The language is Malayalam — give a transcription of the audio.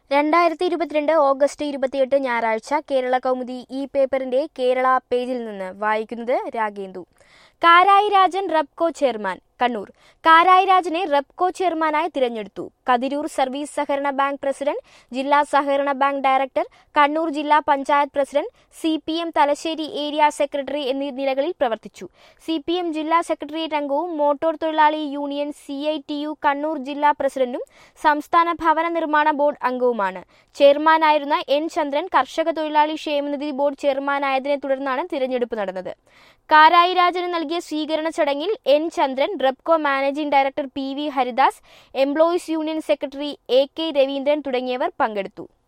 രണ്ടായിരത്തി ഇരുപത്തിരണ്ട് ഓഗസ്റ്റ് ഇരുപത്തിയെട്ട് ഞായറാഴ്ച കേരള കൗമുദി ഈ പേപ്പറിന്റെ കേരള പേജിൽ നിന്ന് വായിക്കുന്നത് രാഗേന്ദു കാരായി രാജൻ റബ്കോ ചെയർമാൻ കണ്ണൂർ കാരായി രാജനെ റബ്കോ ചെയർമാനായി തിരഞ്ഞെടുത്തു കതിരൂർ സർവീസ് സഹകരണ ബാങ്ക് പ്രസിഡന്റ് ജില്ലാ സഹകരണ ബാങ്ക് ഡയറക്ടർ കണ്ണൂർ ജില്ലാ panchayat president C P M Thalassery area secretary എന്നീ നിലകളിൽ പ്രവർത്തിച്ചു സി പി എം ജില്ലാ സെക്രട്ടേറിയറ്റ് അംഗവും മോട്ടോർ തൊഴിലാളി union C I T U Kannur ജില്ലാ പ്രസിഡന്റും സംസ്ഥാന ഭവന നിർമ്മാണ ബോർഡ് അംഗവുമാണ് ചെയർമാനായിരുന്ന എൻ ചന്ദ്രൻ കർഷക തൊഴിലാളി ക്ഷേമനിധി ബോർഡ് ചെയർമാനായതിനെ തുടർന്നാണ് തിരഞ്ഞെടുപ്പ് നടന്നത് കാരായി രാജന് നൽകിയ സ്വീകരണ ചടങ്ങിൽ N Chandran Repco managing director P V Haridas employees union secretary A K Raveendran തുടങ്ങിയവർ പങ്കെടുത്തു